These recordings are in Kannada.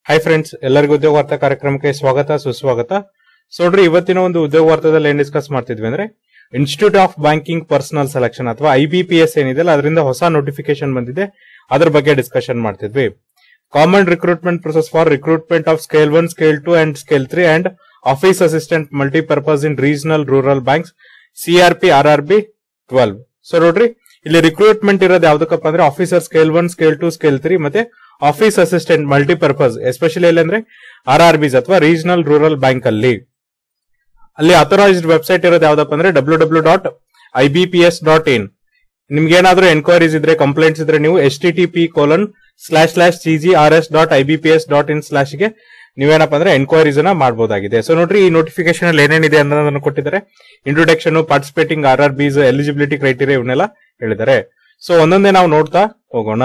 ಹಾಯ್ ಫ್ರೆಂಡ್ಸ್ ಎಲ್ಲರಿಗೂ ಉದ್ಯೋಗ ವಾರ್ತಾ ಕಾರ್ಯಕ್ರಮಕ್ಕೆ ಸ್ವಾಗತ ಸುಸ್ವಾಗತ ಸೊ ನೋಡ್ರಿ ಇವತ್ತಿನ ಒಂದು ಉದ್ಯೋಗ ವಾರ್ತಾದಲ್ಲಿ ಏನ್ ಡಿಸ್ಕಸ್ ಮಾಡ್ತಿದ್ವಿ ಅಂದ್ರೆ Institute of Banking Personnel Selection ಅಥವಾ ಐ ಬಿ ಪಿ ಎಸ್ ಏನಿದೆ ಅದರಿಂದ ಹೊಸ ನೋಟಿಫಿಕೇಶನ್ ಬಂದಿದೆ ಅದ್ರ ಬಗ್ಗೆ ಡಿಸ್ಕಷನ್ ಮಾಡ್ತಿದ್ವಿ common recruitment process for recruitment of scale one scale two and scale three and office assistant multipurpose in regional rural banks CRP R R B twelve so ನೋಡ್ರಿ ಇಲ್ಲಿ ರಿಕ್ರೂಟ್ಮೆಂಟ್ ಇರೋದು ಯಾವ್ದಕ್ಕಪ್ಪ ಅಂದ್ರೆ officer scale one scale two scale three ಮತ್ತೆ ಆಫೀಸ್ ಅಸಿಸ್ಟೆಂಟ್ ಮಲ್ಟಿಪರ್ಪಸ್ ಎಸ್ಪೆಷಲಿ ಎಲ್ಲಿ ಅಂದ್ರೆ ಆರ್ ಆರ್ ಬಿಸ್ ಅಥವಾ ರೀಜನಲ್ ರೂರಲ್ ಬ್ಯಾಂಕ್ ಅಲ್ಲಿ ಅಲ್ಲಿ ಅಥರೈಸ್ಡ್ ವೆಬ್ಸೈಟ್ ಇರೋದು ಯಾವ್ದಪ್ಪ ಅಂದ್ರೆ W W dot I B P S dot in ನಿಮ್ಗೆ ಏನಾದ್ರೂ ಎನ್ಕ್ವೈರೀಸ್ ಇದ್ರೆ ಕಂಪ್ಲೇಂಟ್ಸ್ ಇದ್ರೆ ನೀವು S T T P colon slash slash C G R S dot I B P S dot in slash ಗೆ ನೀವೇನಪ್ಪ ಅಂದ್ರೆ ಎನ್ಕ್ವೈರೀಸ್ ಅನ್ನ ಮಾಡಬಹುದಾಗಿದೆ ಸೊ ನೋಡ್ರಿ ಈ ನೋಟಿಫಿಕೇಶನ್ ಅಲ್ಲಿ ಏನೇನಿದೆ ಅನ್ನೋದನ್ನ ಕೊಟ್ಟಿದ್ದಾರೆ introduction participating R R B's eligibility criteria ಇವನ್ನೆಲ್ಲ ಹೇಳಿದ್ದಾರೆ ಸೊ ಒಂದೊಂದೇ ನಾವು ನೋಡ್ತಾ ಹೋಗೋಣ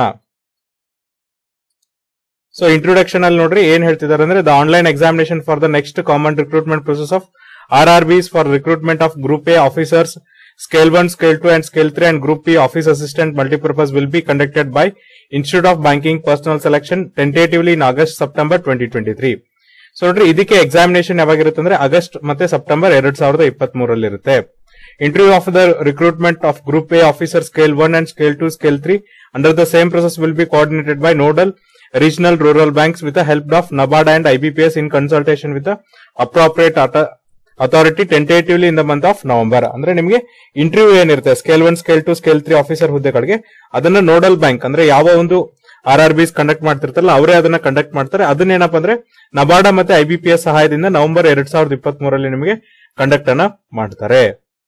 ಸೊ ಇಂಟ್ರೊಡಕ್ಷನ್ ಅಲ್ಲಿ ನೋಡ್ರಿ ಏನ್ ಹೇಳ್ತಿದ್ದಾರೆ ಅಂದ್ರೆ the online examination for the next common recruitment process of R R B's for recruitment of group A officers scale one scale two and scale three and group B office assistant multipurpose will be conducted by Institute of Banking Personnel Selection tentatively in August September twenty twenty three so ನೋಡ್ರಿ ಇದಕ್ಕೆ ಎಕ್ಸಾಮಿನೇಷನ್ ಯಾವಾಗಿರುತ್ತೆ ಅಂದ್ರೆ ಆಗಸ್ಟ್ ಮತ್ತೆ ಸೆಪ್ಟೆಂಬರ್ ಎರಡ್ ಸಾವಿರದ ಇಪ್ಪತ್ತ್ ಮೂರಲ್ಲಿ ಇರುತ್ತೆ interview of the recruitment of group A officer scale one and scale two scale three under the same process will be coordinated by nodal regional rural banks with the help of NABARD and IBPS in consultation with the appropriate author- authority tentatively in the month of November. ಅಂದ್ರೆ ನಿಮಗೆ ಇಂಟರ್ವ್ಯೂ ಏನಿರುತ್ತೆ scale one scale two scale three officer ಹುದ್ದೆಗಳಿಗೆ ಅದನ್ನ ನೋಡಲ್ ಬ್ಯಾಂಕ್ ಅಂದ್ರೆ ಯಾವ ಒಂದು ಆರ್ ಆರ್ ಬಿಸ್ ಕಂಡಕ್ಟ್ ಮಾಡ್ತಿರ್ತಾರಲ್ಲ ಅವರೇ ಅದನ್ನ ಕಂಡಕ್ಟ್ ಮಾಡ್ತಾರೆ ಅದನ್ನೇನಪ್ಪ ಅಂದ್ರೆ ನಬಾರ್ಡ ಮತ್ತೆ ಐಬಿಪಿಎಸ್ ಸಹಾಯದಿಂದ ನವೆಂಬರ್ ಎರಡ್ ಸಾವಿರದ ಇಪ್ಪತ್ತ್ ಮೂರಲ್ಲಿ ನಿಮಗೆ ಕಂಡಕ್ಟ್ ಅನ್ನ ಮಾಡ್ತಾರೆ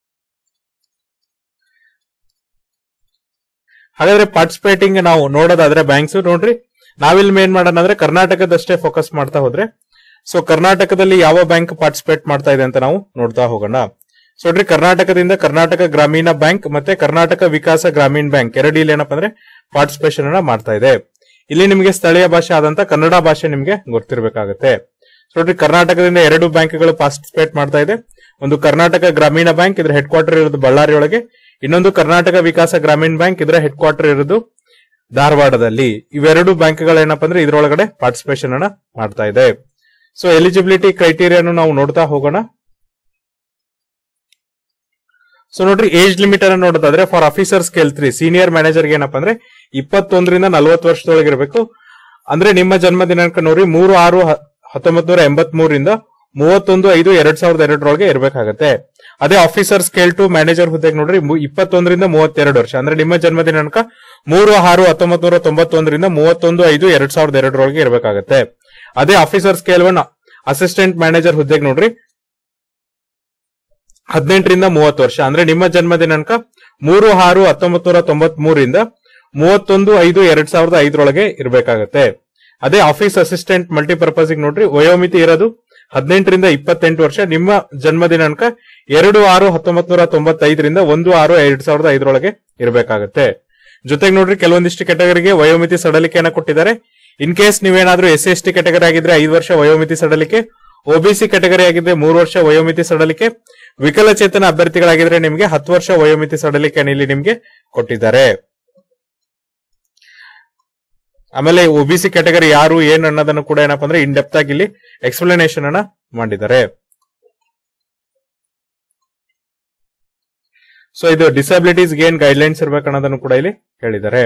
ಹಾಗಾದ್ರೆ ಪಾರ್ಟಿಸಿಪೇಟಿಂಗ್ ನಾವು ನೋಡೋದಾದ್ರೆ ಬ್ಯಾಂಕ್ಸ್ ನೋಡ್ರಿ ನಾವಿಲ್ಲಿ ಮೇನ್ ಮಾಡೋಣ ಅಂದ್ರೆ ಕರ್ನಾಟಕದಷ್ಟೇ ಫೋಕಸ್ ಮಾಡ್ತಾ ಹೋದ್ರೆ ಸೊ ಕರ್ನಾಟಕದಲ್ಲಿ ಯಾವ ಬ್ಯಾಂಕ್ ಪಾರ್ಟಿಸಿಪೇಟ್ ಮಾಡ್ತಾ ಇದೆ ಅಂತ ನಾವು ನೋಡ್ತಾ ಹೋಗೋಣ ಸೊ ನೋಡ್ರಿ ಕರ್ನಾಟಕದಿಂದ ಕರ್ನಾಟಕ ಗ್ರಾಮೀಣ ಬ್ಯಾಂಕ್ ಮತ್ತೆ ಕರ್ನಾಟಕ ವಿಕಾಸ ಗ್ರಾಮೀಣ ಬ್ಯಾಂಕ್ ಎರಡು ಇಲ್ಲಿ ಏನಪ್ಪಾ ಅಂದ್ರೆ ಪಾರ್ಟಿಸಿಪೇಷನ್ ಅನ್ನ ಮಾಡ್ತಾ ಇದೆ ಇಲ್ಲಿ ನಿಮಗೆ ಸ್ಥಳೀಯ ಭಾಷೆ ಆದಂತ ಕನ್ನಡ ಭಾಷೆ ನಿಮಗೆ ಗೊತ್ತಿರಬೇಕಾಗತ್ತೆ ಸೊ ನೋಡ್ರಿ ಕರ್ನಾಟಕದಿಂದ ಎರಡು ಬ್ಯಾಂಕ್ಗಳು ಪಾರ್ಟಿಸಿಪೇಟ್ ಮಾಡ್ತಾ ಇದೆ ಒಂದು ಕರ್ನಾಟಕ ಗ್ರಾಮೀಣ ಬ್ಯಾಂಕ್ ಇದ್ರ ಹೆಡ್ ಕ್ವಾರ್ಟರ್ ಇರೋದು ಬಳ್ಳಾರಿ ಒಳಗೆ ಇನ್ನೊಂದು ಕರ್ನಾಟಕ ವಿಕಾಸ ಗ್ರಾಮೀಣ ಬ್ಯಾಂಕ್ ಇದರ ಹೆಡ್ ಕ್ವಾರ್ಟರ್ ಇರೋದು ಧಾರವಾಡದಲ್ಲಿ ಇವೆರಡು ಬ್ಯಾಂಕ್ಗಳು ಏನಪ್ಪಾ ಅಂದ್ರೆ ಇದ್ರೊಳಗಡೆ ಪಾರ್ಟಿಸಿಪೇಷನ್ ಅನ್ನ ಮಾಡ್ತಾ ಇದೆ ಸೊ ಎಲಿಜಿಬಿಲಿಟಿ ಕ್ರೈಟೀರಿಯಾನು ನಾವು ನೋಡ್ತಾ ಹೋಗೋಣ ಸೊ ನೋಡ್ರಿ ಏಜ್ ಲಿಮಿಟ್ ಅನ್ನ ನೋಡೋದಾದ್ರೆ for officer scale three senior manager ಏನಪ್ಪಾ ಅಂದ್ರೆ ಇಪ್ಪತ್ತೊಂದರಿಂದ ನಲವತ್ತು ವರ್ಷದೊಳಗೆ ಇರಬೇಕು ಅಂದ್ರೆ ನಿಮ್ಮ ಜನ್ಮ ದಿನಾಂಕ ನೋಡ್ರಿ ಮೂರು ಆರು ಹತ್ತೊಂಬತ್ ನೂರ ಎಂಬತ್ ಮೂರರಿಂದ ಮೂವತ್ತೊಂದು ಐದು ಎರಡ್ ಸಾವಿರದ ಎರಡರೊಳಗೆ ಇರಬೇಕಾಗತ್ತೆ ಅದೇ ಆಫೀಸರ್ ಸ್ಕೇಲ್ ಟು ಮ್ಯಾನೇಜರ್ ಹುದ್ದೆಗೆ ನೋಡ್ರಿ ಮು- ಇಪ್ಪತ್ತೊಂದರಿಂದ ಮೂವತ್ತೆರಡು ವರ್ಷ ಅಂದ್ರೆ ನಿಮ್ಮ ಜನ್ಮ ದಿನಾಂಕ ಮೂರು ಆರು ಹತ್ತೊಂಬತ್ ನೂರ ತೊಂಬತ್ತೊಂದರಿಂದ ಮೂವತ್ತೊಂದು ಐದು ಎರಡ್ ಸಾವಿರದ ಎರಡರೊಳಗೆ ಇರಬೇಕಾಗತ್ತೆ ಅದೇ officer scale one assistant manager ಹುದ್ದೆಗೆ ನೋಡ್ರಿ ಹದಿನೆಂಟರಿಂದ ಮೂವತ್ತು ವರ್ಷ ಅಂದ್ರೆ ನಿಮ್ಮ ಜನ್ಮ ದಿನಾಂಕ ಮೂರು ಆರು ಹತ್ತೊಂಬತ್ ನೂರ ತೊಂಬತ್ ಮೂರರಿಂದ ಮೂವತ್ತೊಂದು ಐದು ಎರಡ್ ಸಾವಿರದ ಐದರೊಳಗೆ ಇರಬೇಕಾಗತ್ತೆ ಅದೇ ಆಫೀಸ್ ಅಸಿಸ್ಟೆಂಟ್ ಮಲ್ಟಿಪರ್ಪಸ್ ನೋಡ್ರಿ ವಯೋಮಿತಿ ಇರೋದು ಹದಿನೆಂಟರಿಂದ ಇಪ್ಪತ್ತೆಂಟು ವರ್ಷ ನಿಮ್ಮ ಜನ್ಮ ದಿನಾಂಕ ಎರಡು ಆರು ಹತ್ತೊಂಬತ್ ನೂರ ತೊಂಬತ್ತೈದರಿಂದ ಒಂದು ಆರು ಎರಡ್ ಸಾವಿರದ ಐದರೊಳಗೆ ಇರಬೇಕಾಗತ್ತೆ ಜೊತೆಗೆ ನೋಡ್ರಿ ಕೆಲವೊಂದಿಷ್ಟು ಕೆಟಗರಿಗೆ ವಯೋಮಿತಿ ಸಡಲಿಕೆಯನ್ನ ಕೊಟ್ಟಿದ್ದಾರೆ ಇನ್ ಕೇಸ್ ನೀವೇನಾದ್ರೂ ಎಸ್ ಎಸ್ ಟಿ ಕೆಟಗರಿ ಆಗಿದ್ರೆ ಐದು ವರ್ಷ ವಯೋಮಿತಿ ಸಡಲಿಕೆ ಒಬಿಸಿ ಕೆಟಗರಿ ಆಗಿದ್ರೆ ಮೂರು ವರ್ಷ ವಯೋಮಿತಿ ಸಡಲಿಕೆ ವಿಕಲಚೇತನ ಅಭ್ಯರ್ಥಿಗಳಾಗಿದ್ರೆ ನಿಮಗೆ ಹತ್ತು ವರ್ಷ ವಯೋಮಿತಿ ಸಡಲಿಕೆಯನ್ನು ಇಲ್ಲಿ ನಿಮಗೆ ಕೊಟ್ಟಿದ್ದಾರೆ ಆಮೇಲೆ ಒಬಿಸಿ ಕೆಟಗರಿ ಯಾರು ಏನ್ ಅನ್ನೋದನ್ನು ಕೂಡ ಏನಪ್ಪಾ ಅಂದ್ರೆ ಇನ್ ಡೆಪ್ತ್ ಆಗಿ ಇಲ್ಲಿ ಎಕ್ಸ್ಪ್ಲನೇಷನ್ ಅನ್ನ ಮಾಡಿದ್ದಾರೆ ಸೊ ಇದು ಡಿಸಬಿಲಿಟೀಸ್ ಏನ್ ಗೈಡ್ಲೈನ್ಸ್ ಇರ್ಬೇಕು ಅನ್ನೋದನ್ನು ಕೂಡ ಇಲ್ಲಿ ಹೇಳಿದ್ದಾರೆ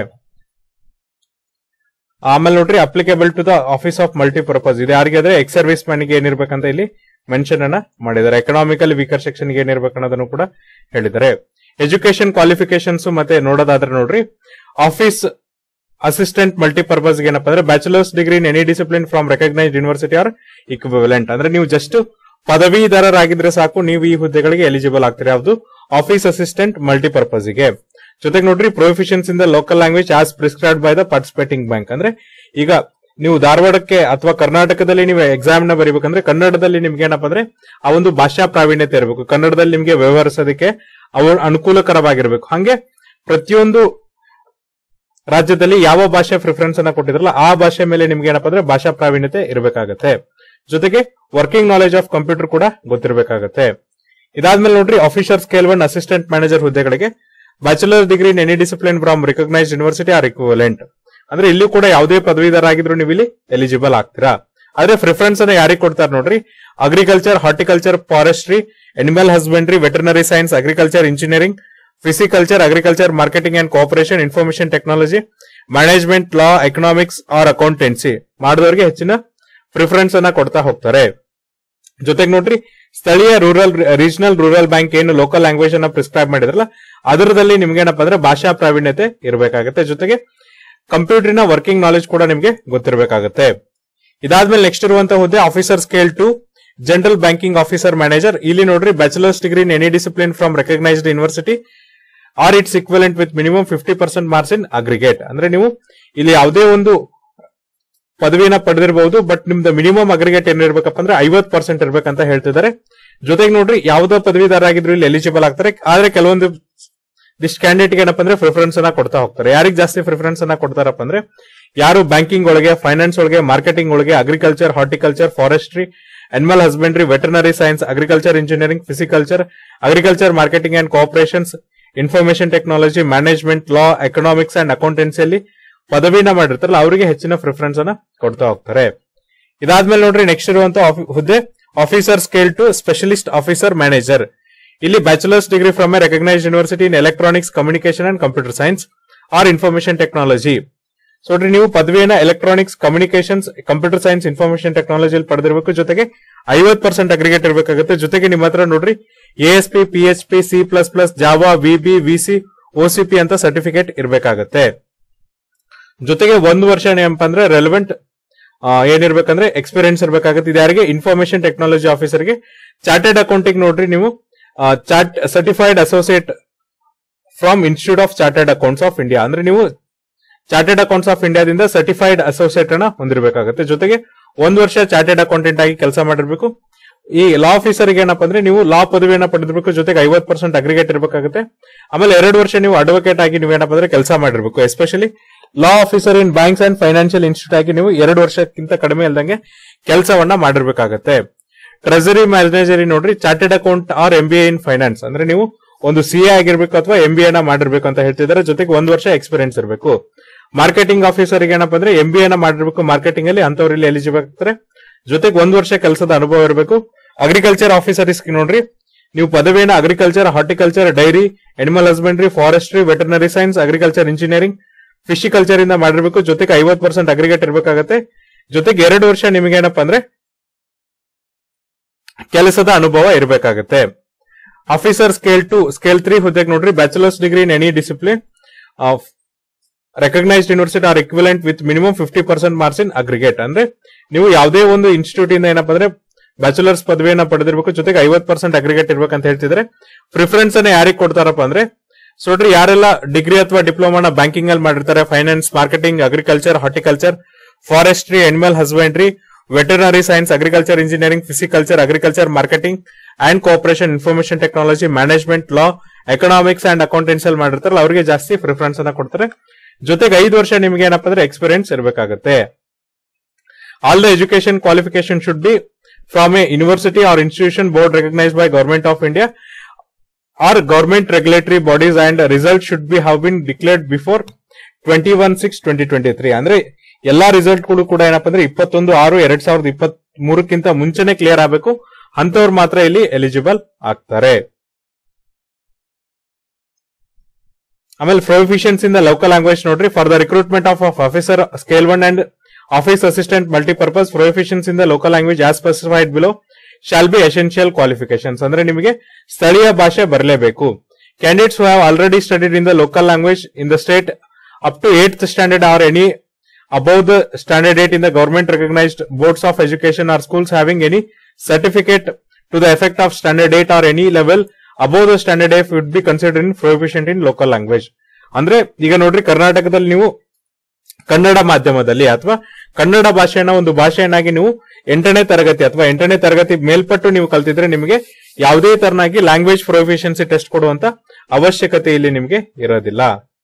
ಆಮೇಲೆ ನೋಡ್ರಿ applicable to the office of multipurpose ಇದು ಯಾರಿಗೆ ಅಂದ್ರೆ ಎಕ್ಸ್ ಸರ್ವಿಸ್ ಮ್ಯಾನ್ ಗೆ ಏನಿರ್ಬೇಕಂತ ಇಲ್ಲಿ ಮೆನ್ಷನ್ ಅನ್ನ ಮಾಡಿದ್ದಾರೆ ಎಕನಾಮಿಕಲ್ ವೀಕರ್ ಸೆಕ್ಷನ್ ಗೆ ಏನಿರ್ಬೇಕು ಅನ್ನೋದನ್ನು ಕೂಡ ಹೇಳಿದ್ದಾರೆ ಎಜುಕೇಶನ್ ಕ್ವಾಲಿಫಿಕೇಶನ್ಸ್ ಮತ್ತೆ ನೋಡೋದಾದ್ರೆ ನೋಡ್ರಿ ಆಫೀಸ್ ಅಸಿಸ್ಟೆಂಟ್ ಮಲ್ಟಿಪರ್ಪಸ್ ಏನಪ್ಪ ಅಂದ್ರೆ bachelor's degree in any discipline from recognised university or equivalent ಅಂದ್ರೆ ನೀವು ಜಸ್ಟ್ ಪದವೀಧರರಾಗಿದ್ರೆ ಸಾಕು ನೀವು ಈ ಹುದ್ದೆಗಳಿಗೆ ಎಲಿಜಿಬಲ್ ಆಗ್ತೀರಿ ಯಾವುದು ಆಫೀಸ್ ಅಸಿಸ್ಟೆಂಟ್ ಮಲ್ಟಿಪರ್ಪಸ್ ಗೆ ಜೊತೆಗೆ ನೋಡ್ರಿ proficiency in the local language as prescribe by the participating bank ಅಂದ್ರೆ ಈಗ ನೀವು ಧಾರವಾಡಕ್ಕೆ ಅಥವಾ ಕರ್ನಾಟಕದಲ್ಲಿ ನೀವು ಎಕ್ಸಾಮ್ ನ ಬರೀಬೇಕಂದ್ರೆ ಕನ್ನಡದಲ್ಲಿ ನಿಮ್ಗೆ ಏನಪ್ಪಾ ಅಂದ್ರೆ ಆ ಒಂದು ಭಾಷಾ ಪ್ರಾವೀಣ್ಯತೆ ಇರಬೇಕು ಕನ್ನಡದಲ್ಲಿ ನಿಮ್ಗೆ ವ್ಯವಹರಿಸೋದಕ್ಕೆ ಅವ ಅನುಕೂಲಕರವಾಗಿರ್ಬೇಕು ಹಂಗೆ ಪ್ರತಿಯೊಂದು ರಾಜ್ಯದಲ್ಲಿ ಯಾವ ಭಾಷೆ ಪ್ರಿಫರೆನ್ಸ್ ಅನ್ನ ಕೊಟ್ಟಿದ್ರಲ್ಲ ಆ ಭಾಷೆ ಮೇಲೆ ನಿಮ್ಗೆ ಏನಪ್ಪಾ ಅಂದ್ರೆ ಭಾಷಾ ಪ್ರಾವೀಣ್ಯತೆ ಇರಬೇಕಾಗತ್ತೆ ಜೊತೆಗೆ ವರ್ಕಿಂಗ್ ನಾಲೆಜ್ ಆಫ್ ಕಂಪ್ಯೂಟರ್ ಕೂಡ ಗೊತ್ತಿರಬೇಕಾಗತ್ತೆ ಇದಾದ್ಮೇಲೆ ನೋಡ್ರಿ officer scale one assistant manager ಹುದ್ದೆಗಳಿಗೆ bachelor degree in any discipline from recognised university or equivalent ಅಂದ್ರೆ ಇಲ್ಲೂ ಕೂಡ ಯಾವುದೇ ಪದವೀಧರ ಆಗಿದ್ರು ನೀವು ಇಲ್ಲಿ ಎಲಿಜಿಬಲ್ ಆಗ್ತೀರಾ ಆದ್ರೆ ಪ್ರಿಫರೆನ್ಸ್ ಅನ್ನ ಯಾರಿಗೆ ಕೊಡ್ತಾರೆ ನೋಡ್ರಿ agriculture horticulture forestry animal husbandry veterinary science agriculture engineering pisciculture agriculture marketing and cooperation information technology management law economics or accountancy ಮಾಡಿದವರಿಗೆ ಹೆಚ್ಚಿನ ಪ್ರಿಫರೆನ್ಸ್ ಅನ್ನ ಕೊಡ್ತಾ ಹೋಗ್ತಾರೆ ಜೊತೆಗೆ ನೋಡ್ರಿ ಸ್ಥಳೀಯ ರೂರಲ್ ರೀಜನಲ್ ರೂರಲ್ ಬ್ಯಾಂಕ್ ಏನು ಲೋಕಲ್ ಲ್ಯಾಂಗ್ವೇಜ್ ಅನ್ನ ಪ್ರಿಸ್ಕ್ರೈಬ್ ಮಾಡಿದ್ರಲ್ಲ ಅದರದಲ್ಲಿ ನಿಮ್ಗೆ ಏನಪ್ಪಾ ಅಂದ್ರೆ ಭಾಷಾ ಪ್ರಾವೀಣ್ಯತೆ ಇರಬೇಕಾಗುತ್ತೆ ಜೊತೆಗೆ ಕಂಪ್ಯೂಟರ್ನ ವರ್ಕಿಂಗ್ ನಾಲೆಜ್ ಕೂಡ ನಿಮ್ಗೆ ಗೊತ್ತಿರಬೇಕಾಗುತ್ತೆ ಇದಾದ್ಮೇಲೆ ನೆಕ್ಸ್ಟ್ ಇರುವಂತಹ ಹುದ್ದೆ officer scale two general banking officer manager ಇಲ್ಲಿ ನೋಡ್ರಿ bachelor's degree in any discipline from recognised university or its equivalent with minimum fifty percent marks in aggregate ಅಂದ್ರೆ ನೀವು ಇಲ್ಲಿ ಯಾವುದೇ ಒಂದು ಪದವಿನ ಪಡೆದಿರಬಹುದು ಬಟ್ ನಿಮ್ದು ಮಿನಿಮಮ್ ಅಗ್ರಿಗೇಟ್ ಏನಿರ್ಬೇಕಪ್ಪ ಅಂದ್ರೆ ಐವತ್ ಪರ್ಸೆಂಟ್ ಇರ್ಬೇಕಂತ ಹೇಳ್ತಿದ್ದಾರೆ ಜೊತೆಗೆ ನೋಡ್ರಿ ಯಾವ್ದೋ ಪದವೀಧರ ಆಗಿದ್ರು ಇಲ್ಲಿ ಎಲಿಜಿಬಲ್ ಆಗ್ತಾರೆ ಆದ್ರೆ ಕೆಲವೊಂದು ದಿಸ್ಟ್ ಕ್ಯಾಂಡಿಡೇಟ್ ಏನಪ್ಪ ಅಂದ್ರೆ ಪ್ರಿಫರೆನ್ಸ್ ಅನ್ನ ಕೊಡ್ತಾ ಹೋಗ್ತಾರೆ ಯಾರಿಗೆ ಜಾಸ್ತಿ ಪ್ರಿಫರೆನ್ಸ್ ಅನ್ನ ಕೊಡ್ತಾರಪ್ಪ ಅಂದ್ರೆ ಯಾರು ಬ್ಯಾಂಕಿಂಗ್ ಒಳಗೆ ಫೈನಾನ್ಸ್ ಒಳಗೆ ಮಾರ್ಕೆಟಿಂಗ್ ಒಳಗೆ agriculture horticulture forestry animal husbandry veterinary science agriculture engineering pisciculture agriculture marketing and cooperations information technology management law economics and ಅಕೌಂಟೆನ್ಸಿಯಲ್ಲಿ ಪದವಿನ ಮಾಡಿರ್ತಾರಲ್ಲ ಅವರಿಗೆ ಹೆಚ್ಚಿನ ಪ್ರಿಫರೆನ್ಸ್ ಅನ್ನ ಕೊಡ್ತಾ ಹೋಗ್ತಾರೆ ಇದಾದ್ಮೇಲೆ ನೋಡ್ರಿ ನೆಕ್ಸ್ಟ್ ಇರುವಂತ ಹುದ್ದೆ officer scale two specialist officer manager ಇಲ್ಲಿ bachelor's degree from a recognised university in electronics communication and computer science or information technology so ನೋಡ್ರಿ ನೀವು ಪದವಿಯನ್ನ electronics communications computer science information ಟೆಕ್ನಾಲಜಿಯಲ್ಲಿ ಪಡೆದಿರಬೇಕು ಜೊತೆಗೆ ಐವತ್ ಪರ್ಸೆಂಟ್ ಅಗ್ರಿಗೇಟ್ ಇರಬೇಕಾಗುತ್ತೆ ಜೊತೆಗೆ ನಿಮ್ಮ ಹತ್ರ ನೋಡ್ರಿ A S P P H P C plus plus Java V B V C P ಅಂತ ಸರ್ಟಿಫಿಕೇಟ್ ಇರಬೇಕಾಗತ್ತೆ ಜೊತೆಗೆ ಒಂದು ವರ್ಷ ಏನಪ್ಪ ಅಂದ್ರೆ ರೆಲೆವೆಂಟ್ ಏನಿರ್ಬೇಕಂದ್ರೆ ಎಕ್ಸ್ಪೀರಿಯನ್ಸ್ ಇರಬೇಕಾಗುತ್ತೆ ಇದು ಯಾರಿಗೆ ಇನ್ಫಾರ್ಮೇಶನ್ ಟೆಕ್ನಾಲಜಿ ಆಫೀಸರ್ಗೆ ಚಾರ್ಟೆಡ್ ಅಕೌಂಟಿಂಗ್ ನೋಡ್ರಿ ನೀವು chart certified associate from institute of chartered accounts of India ಅಂದ್ರೆ ನೀವು ಚಾರ್ಟೆಡ್ ಅಕೌಂಟ್ಸ್ ಆಫ್ ಇಂಡಿಯಾದಿಂದ ಸರ್ಟಿಫೈಡ್ ಅಸೋಸಿಯೇಟ್ ಅನ್ನ ಹೊಂದಿರಬೇಕಾಗುತ್ತೆ ಜೊತೆಗೆ ಒಂದು ವರ್ಷ ಚಾರ್ಟೆಡ್ ಅಕೌಂಟೆಂಟ್ ಆಗಿ ಕೆಲಸ ಮಾಡಿರ್ಬೇಕು ಈ ಲಾ ಆಫೀಸರ್ಗೆ ಏನಪ್ಪಾ ಅಂದ್ರೆ ನೀವು ಲಾ ಪದವಿಯನ್ನ ಪಡೆದಿರ್ಬೇಕು ಜೊತೆಗೆ ಐವತ್ ಪರ್ಸೆಂಟ್ ಅಗ್ರಿಗೇಟ್ ಇರಬೇಕಾಗುತ್ತೆ ಆಮೇಲೆ ಎರಡು ವರ್ಷ ನೀವು ಅಡ್ವೊಕೇಟ್ ಆಗಿ ನೀವು ಏನಪ್ಪಾ ಅಂದ್ರೆ ಕೆಲಸ ಮಾಡಿರ್ಬೇಕು especially law officer in banks and financial institute ಆಗಿ ನೀವು ಎರಡು ವರ್ಷಕ್ಕಿಂತ ಕಡಿಮೆ ಇಲ್ದಂಗೆ ಕೆಲಸವನ್ನ ಮಾಡಿರ್ಬೇಕಾಗತ್ತೆ ಟ್ರೆಸರಿ ಮ್ಯಾನೇಜರ್ ನೋಡ್ರಿ chartered account or M B A in finance ಅಂದ್ರೆ ನೀವು ಒಂದು ಸಿ ಎ ಆಗಿರ್ಬೇಕು ಅಥವಾ ಎಂ ಬಿ ಎನ ಮಾಡಿರ್ಬೇಕು ಅಂತ ಹೇಳ್ತಿದ್ದಾರೆ ಜೊತೆಗೆ ಒಂದು ವರ್ಷ ಎಕ್ಸ್ಪೀರಿಯನ್ಸ್ ಇರಬೇಕು ಮಾರ್ಕೆಟಿಂಗ್ ಆಫೀಸರ್ ಏನಪ್ಪಾ ಅಂದ್ರೆ ಎಂ ಬಿ ಎನ ಮಾಡಿರ್ಬೇಕು ಮಾರ್ಕೆಟಿಂಗ್ ಅಲ್ಲಿ ಅಂತವ್ರು ಇಲ್ಲಿ ಎಲಿಜಿಬಲ್ ಆಗ್ತಾರೆ ಜೊತೆಗೆ ಒಂದು ವರ್ಷ ಕೆಲಸದ ಅನುಭವ ಇರಬೇಕು ಅಗ್ರಿಕಲ್ಚರ್ ಆಫೀಸರ್ ನೋಡ್ರಿ ನೀವು ಪದವಿಯನ್ನ agriculture horticulture dairy animal husbandry forestry veterinary science agriculture engineering pisciculture ಇಂದ ಮಾಡಿರ್ಬೇಕು ಜೊತೆಗೆ ಐವತ್ ಪರ್ಸೆಂಟ್ ಅಗ್ರಿಗೇಟ್ ಇರಬೇಕಾಗತ್ತೆ ಜೊತೆಗೆ ಎರಡು ವರ್ಷ ನಿಮಗೆ ಏನಪ್ಪಾ ಅಂದ್ರೆ ಕೆಲಸದ ಅನುಭವ ಇರಬೇಕಾಗತ್ತೆ officer scale two scale three ಹುದ್ದೆಗೆ ನೋಡ್ರಿ bachelor's degree in any discipline of recognised university or equivalent with minimum fifty percent marks in aggregate ಅಂದ್ರೆ ನೀವು ಯಾವುದೇ ಒಂದು ಇನ್ಸ್ಟಿಟ್ಯೂಟ್ ಇಂದ ಏನಪ್ಪಾ ಅಂದ್ರೆ ಬ್ಯಾಚುಲರ್ಸ್ ಪದವಿಯನ್ನ ಪಡೆದಿರಬೇಕು ಜೊತೆಗೆ ಐವತ್ ಪರ್ಸೆಂಟ್ ಅಗ್ರಿಗೇಟ್ ಇರ್ಬೇಕಂತ ಹೇಳ್ತಿದ್ರೆ ಪ್ರಿಫರೆನ್ಸ್ ಅನ್ನ ಯಾರಿಗೆ ಕೊಡ್ತಾರಪ್ಪ ಅಂದ್ರೆ ಸೊ ನೋಡ್ರಿ ಯಾರೆಲ್ಲ ಡಿಗ್ರಿ ಅಥವಾ ಡಿಪ್ಲೊಮಾನ ಬ್ಯಾಂಕಿಂಗ್ ಅಲ್ಲಿ ಮಾಡಿರ್ತಾರೆ finance marketing agriculture horticulture forestry animal husbandry veterinary science agriculture engineering pisciculture agriculture marketing and cooperation information technology management law economics and ಅಕೌಂಟೆನ್ಸಿಯಲ್ ಮಾಡಿರ್ತಾರಲ್ಲ ಅವರಿಗೆ ಜಾಸ್ತಿ ಪ್ರಿಫರೆನ್ಸ್ ಅನ್ನ ಕೊಡ್ತಾರೆ ಜೊತೆಗೆ ಐದು ವರ್ಷ ನಿಮಗೆ ಏನಪ್ಪ ಅಂದ್ರೆ ಎಕ್ಸ್ಪೀರಿಯನ್ಸ್ ಇರಬೇಕಾಗುತ್ತೆ all the education qualification should be from a university or institution board recognised by government of India or government regulatory bodies and result should be have been declared before twenty one six twenty twenty three ಅಂದ್ರೆ ಎಲ್ಲಾ ರಿಸಲ್ಟ್ ಗಳು ಕೂಡ ಏನಪ್ಪಾ ಅಂದ್ರೆ ಇಪ್ಪತ್ತೊಂದು ಆರು ಎರಡ್ ಸಾವಿರದ ಇಪ್ಪತ್ತ್ ಮೂರಕ್ಕಿಂತ ಮುಂಚೆನೆ ಕ್ಲಿಯರ್ ಆಗಬೇಕು ಅಂತವ್ರು ಮಾತ್ರ ಇಲ್ಲಿ ಎಲಿಜಿಬಲ್ ಆಗ್ತಾರೆ ಆಮೇಲೆ proficiency in the local language ನೋಡ್ರಿ for the recruitment of officer scale one and office assistant multipurpose proficiency in the local language as specified below shall be essential qualifications ಅಂದ್ರೆ ನಿಮಗೆ ಸ್ಥಳೀಯ ಭಾಷೆ ಬರಲೇಬೇಕು candidates who have already studied in the local language in the state up to eight standard or any above the standard 8 in the government recognized boards of education or schools having any certificate to the effect of standard 8 or any level above the standard 8 would be considered in proficient in local language ಅಂದ್ರೆ ಈಗ ನೋಡ್ರಿ ಕರ್ನಾಟಕದಲ್ಲಿ ನೀವು ಕನ್ನಡ ಮಾಧ್ಯಮದಲ್ಲಿ ಅಥವಾ ಕನ್ನಡ ಭಾಷೆಯನ್ನ ಒಂದು ಭಾಷೆಯನ್ನಾಗಿ ನೀವು ಎಂಟನೇ ತರಗತಿ ಅಥವಾ ಎಂಟನೇ ತರಗತಿ ಮೇಲ್ಪಟ್ಟು ನೀವು ಕಲ್ತಿದ್ರೆ ನಿಮಗೆ ಯಾವುದೇ ತರನಾಗಿ ಲ್ಯಾಂಗ್ವೇಜ್ ಪ್ರೊಫಿಷಿಯನ್ಸಿ ಟೆಸ್ಟ್ ಕೊಡುವಂತ ಅವಶ್ಯಕತೆ ಇಲ್ಲಿ ನಿಮಗೆ ಇರೋದಿಲ್ಲ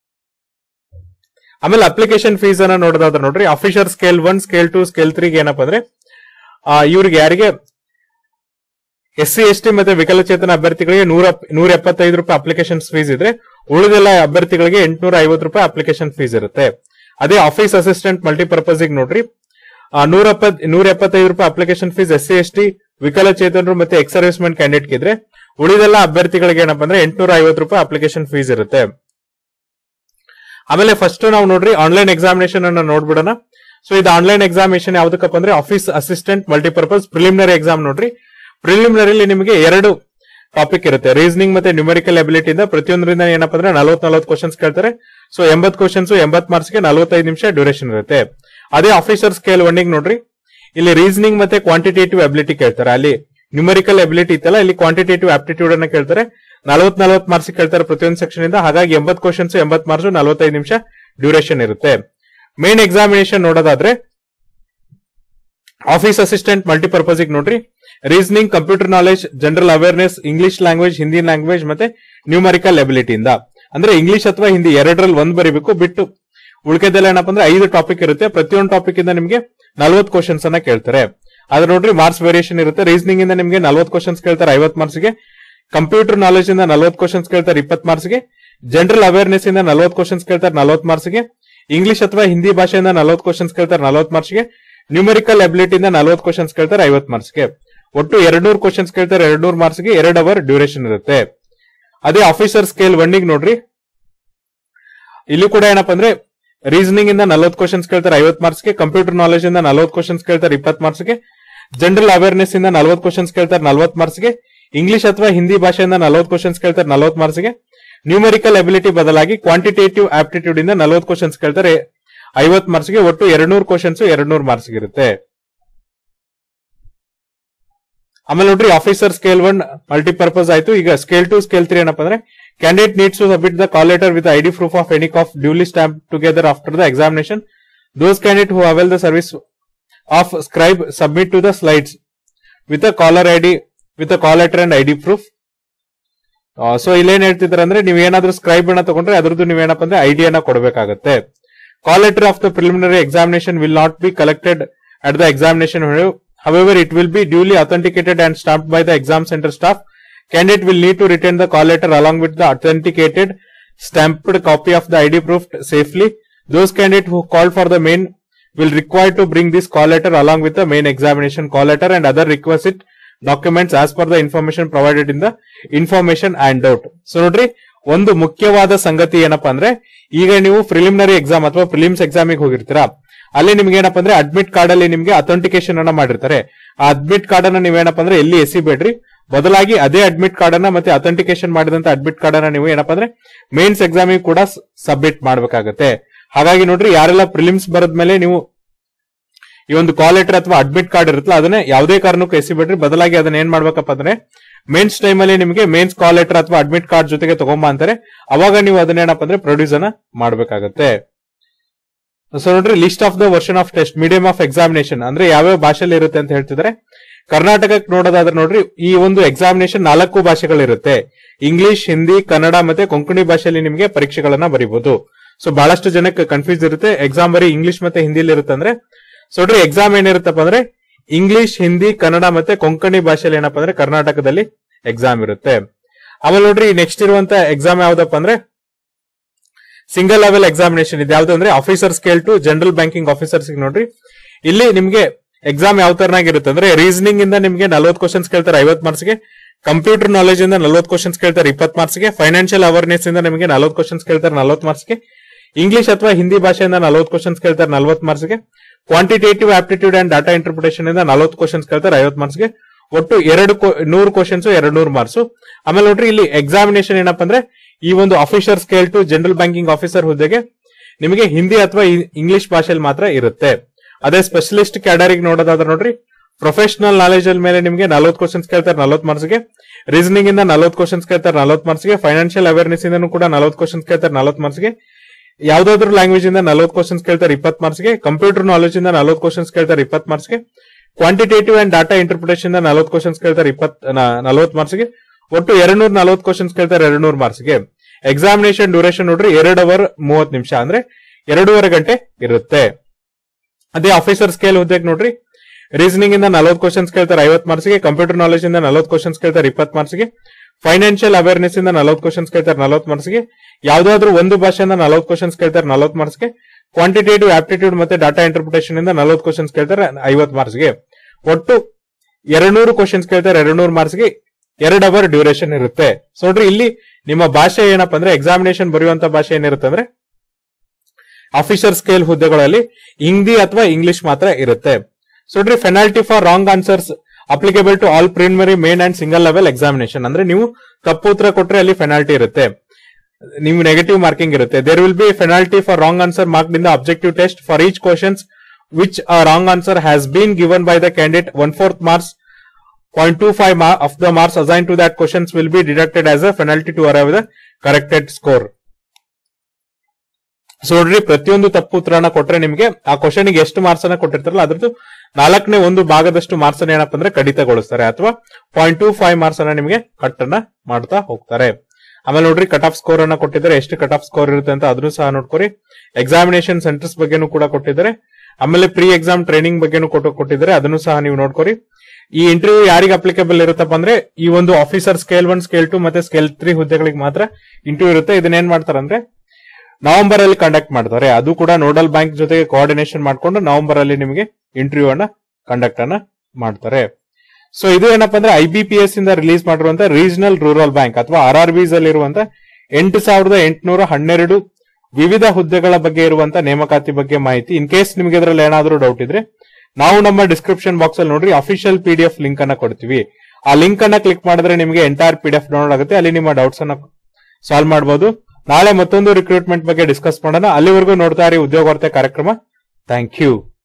ಆಮೇಲೆ ಅಪ್ಲಿಕೇಶನ್ ಫೀಸ್ ಅನ್ನ ನೋಡೋದಾದ್ರೆ ನೋಡ್ರಿ officer scale one scale two scale ತ್ರೀಗೆ ಏನಪ್ಪಾ ಅಂದ್ರೆ ಆ, ಇವ್ರಿಗೆ ಯಾರಿಗೆ ಎಸ್ ಸಿ ಎಸ್ ಟಿ ಮತ್ತೆ ವಿಕಲಚೇತನ ಅಭ್ಯರ್ಥಿಗಳಿಗೆ ನೂರ ನೂರ ಎಪ್ಪತ್ತೈದು ರೂಪಾಯಿ ಅಪ್ಲಿಕೇಶನ್ ಫೀಸ್ ಇದ್ರೆ ಉಳಿದೆಲ್ಲ ಅಭ್ಯರ್ಥಿಗಳಿಗೆ ಎಂಟುನೂರ ಐವತ್ತು ರೂಪಾಯಿ ಅಪ್ಲಿಕೇಶನ್ ಫೀಸ್ ಇರುತ್ತೆ ಅದೇ ಆಫೀಸ್ ಅಸಿಸ್ಟೆಂಟ್ ಮಲ್ಟಿಪರ್ಪಸ್ ನೋಡ್ರಿ ನೂರ ಎಪ್ಪತ್ ನೂರ ಎಪ್ಪತ್ತೈದು ರೂಪಾಯಿ application fees S C S T ವಿಕಲಚೇತನರು ಮತ್ತೆ ಎಕ್ಸ್ ಸರ್ವಿಸ್ಮೆಂಟ್ ಕ್ಯಾಂಡಿಡೇಟ್ ಇದ್ರೆ ಉಳಿದೆಲ್ಲ ಅಭ್ಯರ್ಥಿಗಳಿಗೆ ಏನಪ್ಪಾ ಅಂದ್ರೆ ಎಂಟುನೂರ ಐವತ್ತು ರೂಪಾಯಿ ಅಪ್ಲಿಕೇಶನ್ ಫೀಸ್ ಇರುತ್ತೆ ಆಮೇಲೆ ಫಸ್ಟ್ ನಾವು ನೋಡ್ರಿ ಆನ್ಲೈನ್ ಎಕ್ಸಾಮಿನೇಷನ್ ಅನ್ನ ನೋಡ್ಬಿಡೋಣ ಸೊ ಇದು ಆನ್ಲೈನ್ ಎಕ್ಸಾಮಿನೇಷನ್ ಯಾವ್ದಕ್ಕಪ್ಪ ಅಂದ್ರೆ office assistant multipurpose preliminary exam ನೋಡ್ರಿ ಪ್ರಿಲಿಮಿನರಿಲಿ ನಿಮಗೆ ಎರಡು ಟಾಪಿಕ್ ಇರುತ್ತೆ ರೀಸನಿಂಗ್ ಮತ್ತೆ ನ್ಯೂಮರಿಕಲ್ ಅಬಿಲಿಟಿ ಇಂದ ಪ್ರತಿಯೊಂದರಿಂದ ಏನಪ್ಪ ಅಂದ್ರೆ ನಲವತ್ ನಲವತ್ತು ಕ್ವಶನ್ಸ್ ಕೇಳ್ತಾರೆ ಸೊ ಎಂಬತ್ ಕ್ವಶನ್ಸ್ ಎಂಬತ್ ಮಾರ್ಕ್ಸ್ ಗೆ ನಲವತ್ತೈದು ನಿಮಿಷ ಡ್ಯೂರೇಷನ್ ಇರುತ್ತೆ ಅದೇ ಆಫೀಸರ್ ಸ್ಕೇಲ್ ಒನ್ನಿಗೆ ನೋಡ್ರಿ ಇಲ್ಲಿ ರೀಸನಿಂಗ್ ಮತ್ತೆ ಕ್ವಾಂಟಿಟೇಟಿವ್ ಅಬಿಲಿಟಿ ಕೇಳ್ತಾರೆ ಅಲ್ಲಿ ನ್ಯೂಮರಿಕಲ್ ಅಬಿಲಿಟಿ ಇತ್ತಲ್ಲ ಇಲ್ಲಿ ಕ್ವಾಂಟಿಟೇಟಿವ್ ಆಪ್ಟಿಟ್ಯೂಡ್ ಅನ್ನ ಕೇಳ್ತಾರೆ ನಲವತ್ ನಲವತ್ ಮಾರ್ಕ್ಸ್ ಕೇಳ್ತಾರೆ ಪ್ರತಿಯೊಂದು ಸೆಕ್ಷನ್ ಇಂದ ಹಾಗಾಗಿ ಎಂಬತ್ ಕ್ವಶನ್ಸ್ ಎಂಬತ್ ಮಾರ್ಕ್ಸ್ ನಲವತ್ತೈದು ನಿಮಿಷ ಡ್ಯೂರೇಷನ್ ಇರುತ್ತೆ ಮೇನ್ ಎಕ್ಸಾಮಿನೇಷನ್ ನೋಡೋದಾದ್ರೆ ಆಫೀಸ್ ಅಸಿಸ್ಟೆಂಟ್ ಮಲ್ಟಿಪರ್ಪಸ್ ನೋಡ್ರಿ reasoning computer knowledge general awareness English language Hindi language ಮತ್ತೆ ನ್ಯೂಮರಿಕಲ್ ಅಬಿಲಿಟಿ ಇಂದ ಅಂದ್ರೆ ಇಂಗ್ಲಿಷ್ ಅಥವಾ ಹಿಂದಿ ಎರಡರಲ್ಲಿ ಒಂದ್ ಬರಿಬೇಕು ಬಿಟ್ಟು ಉಳಿಕೆದೆಲ್ಲ ಏನಪ್ಪ ಅಂದ್ರೆ ಐದು ಟಾಪಿಕ್ ಇರುತ್ತೆ ಪ್ರತಿಯೊಂದು ಟಾಪಿಕ್ ಇಂದ ನಿಮಗೆ ನಲ್ವತ್ ಕ್ವಶನ್ಸ್ ಅನ್ನ ಕೇಳ್ತಾರೆ ಅದ್ರ ನೋಡ್ರಿ ಮಾರ್ಕ್ಸ್ ವೇರಿಯೇಷನ್ ಇರುತ್ತೆ ರೀಸನಿಂಗ್ ಇಂದ ನಿಮಗೆ ನಲ್ವತ್ ಕ್ವಶನ್ಸ್ ಕೇಳ್ತಾರೆ ಐವತ್ ಮಾರ್ಕ್ಸ್ ಗೆ ಕಂಪ್ಯೂಟರ್ ನಾಲೆಜ್ ಇಂದ ನಲ್ವತ್ ಕ್ವಶನ್ಸ್ ಕೇಳ್ತಾರೆ ಇಪ್ಪತ್ ಮಾರ್ಕ್ಸ್ ಗೆ ಜನರಲ್ ಅವೇರ್ನೆಸ್ ಇಂದ ನಲ್ವತ್ ಕ್ವಶನ್ಸ್ ಕೇಳ್ತಾರೆ ನಲ್ವತ್ ಮಾರ್ಕ್ಸ್ ಗೆ ಇಂಗ್ಲಿಷ್ ಅಥವಾ ಹಿಂದಿ ಭಾಷೆಯಿಂದ ನಲ್ವತ್ ಕ್ವಶನ್ಸ್ ಕೇಳ್ತಾರೆ ನಲ್ವತ್ ಮಾರ್ಕ್ಸ್ ಗೆ ನ್ಯೂಮರಿಕಲ್ ಅಬಿಲಿಟಿ ಇಂದ ನಲ್ವತ್ ಕ್ವಶನ್ಸ್ ಕೇಳ್ತಾರೆ ಐವತ್ ಮಾರ್ಕ್ಸ್ ಗೆ ಒಟ್ಟು ಎರಡ್ನೂರು ಕ್ವಶನ್ಸ್ ಕೇಳ್ತಾರೆ ಎರಡ್ನೂರು ಮಾರ್ಕ್ಸ್ ಗೆ ಎರಡ್ ಅವರ್ ಡ್ಯೂರೇಷನ್ ಇರುತ್ತೆ ಅದೇ ಆಫೀಸರ್ ಸ್ಕೇಲ್ ಒನ್ನಿಗೆ ನೋಡ್ರಿ ಇಲ್ಲಿ ಕೂಡ ಏನಪ್ಪಾ ಅಂದ್ರೆ ರೀಸನಿಂಗ್ ಇಂದ ನಲ್ವತ್ ಕ್ವಶನ್ಸ್ ಕೇಳ್ತಾರೆ ಐವತ್ ಮಾರ್ಕ್ಸ್ ಗೆ ಕಂಪ್ಯೂಟರ್ ನಾಲೆಜ್ ಇಂದ ನಲ್ವತ್ ಕ್ವಶನ್ಸ್ ಕೇಳ್ತಾರೆ ಇಪ್ಪತ್ ಮಾರ್ಕ್ಸ್ ಗೆ ಜನರಲ್ ಅವೇರ್ನೆಸ್ ಇಂದ ನಲ್ವತ್ ಕ್ವಶನ್ಸ್ ಕೇಳ್ತಾರೆ ನಲ್ವತ್ ಮಾರ್ಕ್ಸ್ ಗೆ ಇಂಗ್ಲಿಷ್ ಅಥವಾ ಹಿಂದಿ ಭಾಷೆಯಿಂದ ನಲ್ವತ್ ಕ್ವಶನ್ಸ್ ಕೇಳ್ತಾರೆ ನಲ್ವತ್ ಮಾರ್ಕ್ಸ್ ಗೆ ನ್ಯೂಮರಿಕಲ್ ಅಬಿಲಿಟಿ ಬದಲಾಗಿ ಕ್ವಾಂಟಿಟೇಟಿವ್ ಆಪ್ಟಿಟ್ಯೂಡ್ ಇಂದ ನಲ್ವತ್ ಕ್ವಶನ್ಸ್ ಕೇಳ್ತಾರೆ ಐವತ್ ಮಾರ್ಕ್ಸ್ ಗೆ ಒಟ್ಟು ಎರಡ್ನೂರು ಕ್ವಶನ್ಸ್ ಎರಡ್ನೂರು ಮಾರ್ಕ್ಸ್ ಇರುತ್ತೆ ಆಮೇಲೆ ನೋಡ್ರಿ ಆಫೀಸರ್ ಸ್ಕೇಲ್ ಒನ್ ಮಲ್ಟಿಪರ್ಪಸ್ ಆಯ್ತು ಈಗ ಸ್ಕೇಲ್ ಟು ಸ್ಕೇಲ್ ತ್ರೀ ಏನಪ್ಪ ಅಂದ್ರೆ candidate needs to submit the call letter with ID proof of any copy duly stamped together after the examination those candidate who avail the service of scribe submit to the slides with a caller ID with a call letter and ID proof so ಇಲ್ಲೇನ್ ಹೇಳ್ತಿದ್ದಾರೆ ಅಂದ್ರೆ ನೀವು ಏನಾದ್ರೂ ಸ್ಕ್ರೈಬ್ ಅನ್ನ ತಗೊಂಡ್ರೆ ಅದ್ರದ್ದು ನೀವೇನಪ್ಪ ಅಂದ್ರೆ ಐಡಿಯಾನ ಕೊಡಬೇಕಾಗತ್ತೆ call letter of the preliminary examination will not be collected at the examination However, it will be duly authenticated and stamped by the exam center staff. Candidate will need to return the call letter along with the authenticated stamped copy of the ID proof safely. Those candidates who called for the main will require to bring this call letter along with the main examination call letter and other requisite documents as per the information provided in the information handout. So ನೋಡ್ರಿ ಒಂದು ಮುಖ್ಯವಾದ ಸಂಗತಿ ಏನಪ್ಪಾ ಅಂದ್ರೆ ಈಗ ನೀವು ಪ್ರಿಲಿಮಿನರಿ ಎಕ್ಸಾಮ್ ಅಥವಾ ಪ್ರಿಲಿಮ್ಸ್ ಎಕ್ಸಾಮಿಗೆ ಹೋಗಿರ್ತೀರಾ ಅಲ್ಲಿ ನಿಮ್ಗೆ ಏನಪ್ಪಾ ಅಂದ್ರೆ ಅಡ್ಮಿಟ್ ಕಾರ್ಡ್ ಅಲ್ಲಿ ನಿಮ್ಗೆ ಅಥೆಂಟಿಕೇಶನ್ ಅನ್ನ ಮಾಡಿರ್ತಾರೆ ಆ ಅಡ್ಮಿಟ್ ಕಾರ್ಡ್ ಅನ್ನ ನೀವೇನಪ್ಪ ಅಂದ್ರೆ ಎಲ್ಲಿ ಎಸಿಬೇಡ್ರಿ ಬದಲಾಗಿ ಅದೇ ಅಡ್ಮಿಟ್ ಕಾರ್ಡ್ ಅನ್ನ ಮತ್ತೆ ಅಥೆಂಟಿಕೇಶನ್ ಮಾಡಿದಂತ ಅಡ್ಮಿಟ್ ಕಾರ್ಡ್ ಅನ್ನ ನೀವು ಏನಪ್ಪಾ ಅಂದ್ರೆ ಮೇನ್ಸ್ ಎಕ್ಸಾಮಿಗೆ ಕೂಡ ಸಬ್ಮಿಟ್ ಮಾಡ್ಬೇಕಾಗತ್ತೆ ಹಾಗಾಗಿ ನೋಡ್ರಿ ಯಾರೆಲ್ಲ ಪ್ರಿಲಿಮ್ಸ್ ಬರದ್ಮೇಲೆ ನೀವು ಈ ಒಂದು ಕಾಲ್ ಲೆಟರ್ ಅಥವಾ ಅಡ್ಮಿಟ್ ಕಾರ್ಡ್ ಇರುತ್ತಲ್ಲ ಅದನ್ನ ಯಾವುದೇ ಕಾರಣಕ್ಕೂ ಎಸಿಬಿಡ್ರಿ ಬದಲಾಗಿ ಅದನ್ನ ಏನ್ ಮಾಡ್ಬೇಕಪ್ಪ ಅಂದ್ರೆ ಮೇನ್ಸ್ ಟೈಮ್ ಅಲ್ಲಿ ನಿಮಗೆ ಮೇನ್ಸ್ ಕಾಲ್ ಲೆಟರ್ ಅಥವಾ ಅಡ್ಮಿಟ್ ಕಾರ್ಡ್ ಜೊತೆಗೆ ತಗೊಂಬ ಅಂತಾರೆ ಅವಾಗ ನೀವು ಅದನ್ನ ಏನಪ್ಪ ಅಂದ್ರೆ ಪ್ರೊಡ್ಯೂಸ್ ಅನ್ನ ಮಾಡ್ಬೇಕಾಗತ್ತೆ ಸೊ ನೋಡ್ರಿ list of the version of test medium of examination ಅಂದ್ರೆ ಯಾವ್ಯಾವ ಭಾಷೆಯಲ್ಲಿ ಇರುತ್ತೆ ಅಂತ ಹೇಳ್ತಿದ್ರೆ ಕರ್ನಾಟಕಕ್ಕೆ ನೋಡೋದಾದ್ರೆ ನೋಡ್ರಿ ಈ ಒಂದು ಎಕ್ಸಾಮಿನೇಷನ್ ನಾಲ್ಕು ಭಾಷೆಗಳಿರುತ್ತೆ ಇಂಗ್ಲಿಷ್ ಹಿಂದಿ ಕನ್ನಡ ಮತ್ತೆ ಕೊಂಕಣಿ ಭಾಷೆಯಲ್ಲಿ ನಿಮಗೆ ಪರೀಕ್ಷೆಗಳನ್ನ ಬರೀಬಹುದು ಸೊ ಬಹಳಷ್ಟು ಜನಕ್ಕೆ ಕನ್ಫ್ಯೂಸ್ ಇರುತ್ತೆ ಎಕ್ಸಾಮ್ ಬರೀ ಇಂಗ್ಲಿಷ್ ಮತ್ತೆ ಹಿಂದಿಲಿ ಇರುತ್ತೆ ಅಂದ್ರೆ ಸೊ ನೋಡ್ರಿ ಎಕ್ಸಾಮ್ ಏನಿರುತ್ತಪ್ಪ ಅಂದ್ರೆ ಇಂಗ್ಲಿಷ್ ಹಿಂದಿ ಕನ್ನಡ ಮತ್ತೆ ಕೊಂಕಣಿ ಭಾಷೆಯಲ್ಲಿ ಏನಪ್ಪಾ ಅಂದ್ರೆ ಕರ್ನಾಟಕದಲ್ಲಿ ಎಕ್ಸಾಮ್ ಇರುತ್ತೆ ಆಮೇಲೆ ನೋಡ್ರಿ ನೆಕ್ಸ್ಟ್ ಇರುವಂತ ಎಕ್ಸಾಮ್ ಯಾವ್ದಪ್ಪ ಅಂದ್ರೆ ಸಿಂಗಲ್ ಲೆವೆಲ್ ಎಕ್ಸಾಮಿನೇಷನ್ ಇದು ಯಾವ್ದು ಅಂದ್ರೆ officer scale two general banking officers ನೋಡ್ರಿ ಇಲ್ಲಿ ನಿಮ್ಗೆ ಎಕ್ಸಾಮ್ ಯಾವ ತರನಾಗಿರುತ್ತೆ ಅಂದ್ರೆ ರೀಸನಿಂಗ್ ಇಂದ ನಿಮ್ಗೆ ನಲ್ವತ್ ಕ್ವಶನ್ಸ್ ಕೇಳ್ತಾರೆ ಐವತ್ ಮಾರ್ಕ್ಸ್ಗೆ ಕಂಪ್ಯೂಟರ್ ನಾಲೆಜ್ ಇಂದ ನಲ್ವತ್ ಕ್ವಶನ್ಸ್ ಕೇಳ್ತಾರೆ ಇಪ್ಪತ್ ಮಾರ್ಕ್ಸ್ಗೆ ಫೈನಾನ್ಷಿಯಲ್ ಅವೇರ್ನೆಸ್ ಇಂದ ನಿಮಗೆ ನಲ್ವತ್ ಕ್ವಶನ್ಸ್ ಕೇಳ್ತಾರೆ ನಲ್ವತ್ ಮಾರ್ಕ್ಸ್ಗೆ ಇಂಗ್ಲಿಷ್ ಅಥವಾ ಹಿಂದಿ ಭಾಷೆಯಿಂದ ನಲ್ವತ್ ಕ್ವಶನ್ಸ್ ಕೇಳ್ತಾರೆ ನಲ್ವತ್ ಮಾರ್ಕ್ಸ್ಗೆ quantitative aptitude and data interpretation ಇಂದ ನಲ್ವತ್ ಕ್ವಶನ್ಸ್ ಕೇಳ್ತಾರೆ ಐವತ್ ಮಾರ್ಕ್ಸ್ಗೆ ಒಟ್ಟು ಎರಡು ನೂರು ಕ್ವಶನ್ಸ್ ಎರಡು ನೂರು ಮಾರ್ಕ್ಸ್ ಆಮೇಲೆ ನೋಡ್ರಿ ಇಲ್ಲಿ ಎಕ್ಸಾಮಿನೇಷನ್ ಏನಪ್ಪಾ ಅಂದ್ರೆ ಈ ಒಂದು officer scale two general banking officer ಹುದ್ದೆಗೆ ನಿಮಗೆ ಹಿಂದಿ ಅಥವಾ ಇಂಗ್ಲಿಷ್ ಭಾಷೆಯಲ್ಲಿ ಮಾತ್ರ ಇರುತ್ತೆ ಅದೇ ಸ್ಪೆಷಲಿಸ್ಟ್ ಕ್ಯಾಡರಿಗೆ ನೋಡೋದಾದ್ರೆ ನೋಡ್ರಿ ಪ್ರೊಫೆಷನಲ್ ನಾಲೆಜ್ ಅಲ್ಲಿ ಮೇಲೆ ನಿಮಗೆ ನಲ್ವತ್ ಕ್ವಶನ್ಸ್ ಕೇಳ್ತಾರೆ ನಲ್ವತ್ ಮಾರ್ಕ್ಸ್ಗೆ ರೀಸನಿಂಗ್ ಇಂದ ನಲ್ವತ್ ಕ್ವಶನ್ಸ್ ಕೇಳ್ತಾರೆ ನಲ್ವತ್ ಮಾರ್ಕ್ಸ್ಗೆ ಫೈನಾನ್ಷಿಯಲ್ ಅವೇರ್ನೆಸ್ ಇಂದನೂ ಕೂಡ ನಲ್ವತ್ ಕ್ವಶನ್ಸ್ ಕೇಳ್ತಾರೆ ನಲ್ವತ್ ಮಾರ್ಕ್ಸ್ಗೆ ಯಾವ್ದಾದ್ರು ಲ್ಯಾಂಗ್ವೇಜ್ ಇಂದ ನಲ್ವತ್ ಕ್ವಶನ್ಸ್ ಕೇಳ್ತಾರೆ ಇಪ್ಪತ್ ಮಾರ್ಕ್ಸ್ಗೆ ಕಂಪ್ಯೂಟರ್ ನಾಲೆಜ್ ಇಂದ ನಲ್ವತ್ ಕ್ವಶನ್ಸ್ ಕೇಳ್ತಾರೆ ಇಪ್ಪತ್ ಮಾರ್ಕ್ಸ್ಗೆ ಕ್ವಾಂಟಿಟೇಟಿವ್ ಅಂಡ್ ಡಾಟಾ ಇಂಟರ್ಪ್ರಿಟೇಷನ್ ಇಂದ ನಲ್ವತ್ ಕ್ವಶನ್ಸ್ ಕೇಳ್ತಾರೆ ಇಪ್ಪತ್ ನಲ್ವತ್ ಮಾರ್ಕ್ಸ್ಗೆ ಒಟ್ಟು ಎರಡ್ ನೂರ ನಲ್ವತ್ ಕ್ವಶನ್ಸ್ ಕೇಳ್ತಾರೆ ಎರಡ್ ನೂರ್ ಮಾರ್ಕ್ಸ್ಗೆ ಎಕ್ಸಾಮಿನೇಷನ್ ಡ್ಯೂರೇಷನ್ ನೋಡ್ರಿ ಎರಡು ಅವರ್ ಮೂವತ್ ನಿಮಿಷ ಅಂದ್ರೆ ಎರಡೂವರೆ ಗಂಟೆ ಇರುತ್ತೆ ಅದೇ ಆಫೀಸರ್ ಸ್ಕೇಲ್ ಹುದ್ದೆಗೆ ನೋಡ್ರಿ ರೀಸನಿಂಗ್ ಇಂದ ನಲ್ವತ್ ಕ್ವಶನ್ಸ್ ಕೇಳ್ತಾರೆ ಐವತ್ ಮಾರ್ಕ್ಸ್ಗೆ ಕಂಪ್ಯೂಟರ್ ನಾಲೆಜ್ ಇಂದ ನಲ್ವತ್ ಕ್ವಶನ್ಸ್ ಕೇಳ್ತಾರೆ ಇಪ್ಪತ್ ಮಾರ್ಕ್ಸ್ಗೆ ಫೈನಾನ್ಷಿಯಲ್ ಅವೇರ್ನೆಸ್ ಇಂದ ನಲ್ವತ್ ಕ್ವಶನ್ಸ್ ಕೇಳ್ತಾರೆ ನಲ್ವತ್ ಮಾರ್ಕ್ಸ್ಗೆ ಯಾವ್ದಾದ್ರು ಒಂದು ಭಾಷೆಯಿಂದ ನಲ್ವತ್ ಕ್ವಶನ್ಸ್ ಕೇಳ್ತಾರೆ ನಲ್ವತ್ ಮಾರ್ಕ್ಸ್ಗೆ ಕ್ವಾಂಟಿಟೇಟಿವ್ ಆಪ್ಟಿಟ್ಯೂಡ್ ಮತ್ತೆ ಡಾಟಾ ಇಂಟರ್ಪ್ರಿಟೇಷನ್ ಇಂದ ನಲವತ್ತು ಕ್ವಶನ್ಸ್ ಕೇಳ್ತಾರೆ ಐವತ್ತು ಮಾರ್ಕ್ಸ್ಗೆ ಒಟ್ಟು ಎರಡ್ನೂರು ಕ್ವಶನ್ಸ್ ಕೇಳ್ತಾರೆ ಎರಡ್ನೂರು ಮಾರ್ಕ್ಸ್ಗೆ ಎರಡು ಅವರ್ ಡ್ಯೂರೇಷನ್ ಇರುತ್ತೆ ಸೊ ನೋಡ್ರಿ ಇಲ್ಲಿ ನಿಮ್ಮ ಭಾಷೆ ಏನಪ್ಪಾ ಅಂದ್ರೆ ಎಕ್ಸಾಮಿನೇಷನ್ ಬರೆಯುವಂತ ಭಾಷೆ ಏನಿರುತ್ತೆ ಅಂದ್ರೆ ಆಫೀಸರ್ ಸ್ಕೇಲ್ ಹುದ್ದೆಗಳಲ್ಲಿ ಹಿಂದಿ ಅಥವಾ ಇಂಗ್ಲಿಷ್ ಮಾತ್ರ ಇರುತ್ತೆ ಸೊ ನೋಡ್ರಿ penalty for wrong answers applicable to all preliminary main and single level examination ಅಂದ್ರೆ ನೀವು ತಪ್ಪು ಉತ್ತರ ಕೊಟ್ರೆ ಅಲ್ಲಿ ಫೆನಾಲ್ಟಿ ಇರುತ್ತೆ ನೀವು ನೆಗೆಟಿವ್ ಮಾರ್ಕಿಂಗ್ ಇರುತ್ತೆ there will be penalty for wrong answer mark in the objective test for each questions which a wrong answer has been given by the candidate one fourth marks point two five of the marks assign to that questions will be deducted as a penalty to arrive the corrected score so ನೋಡ್ರಿ ಪ್ರತಿಯೊಂದು ತಪ್ಪು ಉತ್ತರನ ಕೊಟ್ರೆ ನಿಮ್ಗೆ ಆ ಕ್ವಶನ್ ಗೆ ಎಷ್ಟು ಮಾರ್ಕ್ಸ್ ಅನ್ನ ಕೊಟ್ಟಿರ್ತಾರಲ್ಲ ಅದ್ರದ್ದು ನಾಲ್ಕನೇ ಒಂದು ಭಾಗದಷ್ಟು ಮಾರ್ಕ್ಸ್ ಅನ್ನ ಏನಪ್ಪ ಅಂದ್ರೆ ಕಡಿತಗೊಳಿಸ್ತಾರೆ ಅಥವಾ ಪಾಯಿಂಟ್ ಟೂ ಫೈವ್ ಮಾರ್ಕ್ಸ್ ಅನ್ನ ನಿಮಗೆ ಕಟ್ ಅನ್ನ ಮಾಡ್ತಾ ಹೋಗ್ತಾರೆ ಆಮೇಲೆ ನೋಡ್ರಿ ಕಟ್ ಆಫ್ ಸ್ಕೋರ್ ಅನ್ನ ಕೊಟ್ಟಿದ್ದಾರೆ ಎಷ್ಟು ಕಟ್ ಆಫ್ ಸ್ಕೋರ್ ಇರುತ್ತೆ ಅಂತ ಅದನ್ನು ಸಹ ನೋಡ್ಕೊರಿ ಎಕ್ಸಾಮಿನೇಷನ್ ಸೆಂಟರ್ಸ್ ಬಗ್ಗೆನೂ ಕೂಡ ಕೊಟ್ಟಿದ್ದಾರೆ ಆಮೇಲೆ ಪ್ರೀ ಎಕ್ಸಾಮ್ ಟ್ರೈನಿಂಗ್ ಬಗ್ಗೆನೂ ಕೊಟ್ಟು ಕೊಟ್ಟಿದ್ದಾರೆ ಅದನ್ನು ಸಹ ನೀವು ನೋಡ್ಕೊರಿ ಈ ಇಂಟರ್ವ್ಯೂ ಯಾರಿಗೆ ಅಪ್ಲಿಕೇಬಲ್ ಇರುತ್ತಪ್ಪ ಅಂದ್ರೆ ಈ ಒಂದು officer scale one scale two ಮತ್ತೆ ಸ್ಕೇಲ್ ತ್ರೀ ಹುದ್ದೆಗಳಿಗೆ ಮಾತ್ರ ಇಂಟರ್ವ್ಯೂ ಇರುತ್ತೆ ಇದನ್ನ ಏನ್ ಮಾಡ್ತಾರೆ ಅಂದ್ರೆ ನವೆಂಬರ್ ಅಲ್ಲಿ ಕಂಡಕ್ಟ್ ಮಾಡ್ತಾರೆ ಅದು ಕೂಡ ನೋಡಲ್ ಬ್ಯಾಂಕ್ ಜೊತೆಗೆ ಕೋಆರ್ಡಿನೇಷನ್ ಮಾಡ್ಕೊಂಡು ನವೆಂಬರ್ ಅಲ್ಲಿ ನಿಮಗೆ ಇಂಟರ್ವ್ಯೂ ಅನ್ನ ಕಂಡಕ್ಟ್ ಅನ್ನ ಮಾಡ್ತಾರೆ ಸೊ ಇದು ಏನಪ್ಪಾ ಅಂದ್ರೆ ಐ ಬಿ ಪಿ ಎಸ್ ಇಂದ ರಿಲೀಸ್ ಮಾಡಿರುವಂತ ರೀಜನಲ್ ರೂರಲ್ ಬ್ಯಾಂಕ್ ಅಥವಾ ಆರ್ ಆರ್ ಬಿಸ್ ಅಲ್ಲಿ ಇರುವಂತ ಎಂಟು ಸಾವಿರದ ಎಂಟುನೂರ ಹನ್ನೆರಡು ವಿವಿಧ ಹುದ್ದೆಗಳ ಬಗ್ಗೆ ಇರುವಂತ ನೇಮಕಾತಿ ಬಗ್ಗೆ ಮಾಹಿತಿ ಇನ್ ಕೇಸ್ ನಿಮ್ಗೆ ಇದರಲ್ಲಿ ಏನಾದರೂ ಡೌಟ್ ಇದ್ರೆ ನಾವು ನಮ್ಮ ಡಿಸ್ಕ್ರಿಪ್ಷನ್ ಬಾಕ್ಸ್ ಅಲ್ಲಿ ನೋಡ್ರಿ official P D F link ಅನ್ನ ಕೊಡ್ತೀವಿ ಆ ಲಿಂಕ್ ಅನ್ನ ಕ್ಲಿಕ್ ಮಾಡಿದ್ರೆ ನಿಮಗೆ entire P D F download ಆಗುತ್ತೆ ಅಲ್ಲಿ ನಿಮ್ಮ ಡೌಟ್ಸ್ ಅನ್ನ ಸಾಲ್ವ್ ಮಾಡಬಹುದು ನಾಳೆ ಮತ್ತೊಂದು ರಿಕ್ರೂಟ್ಮೆಂಟ್ ಬಗ್ಗೆ ಡಿಸ್ಕಸ್ ಮಾಡೋಣ ಅಲ್ಲಿವರೆಗೂ ನೋಡ್ತಾ ಇರಿ ಉದ್ಯೋಗ ವಾರ್ತೆ ಕಾರ್ಯಕ್ರಮ ಥ್ಯಾಂಕ್ ಯು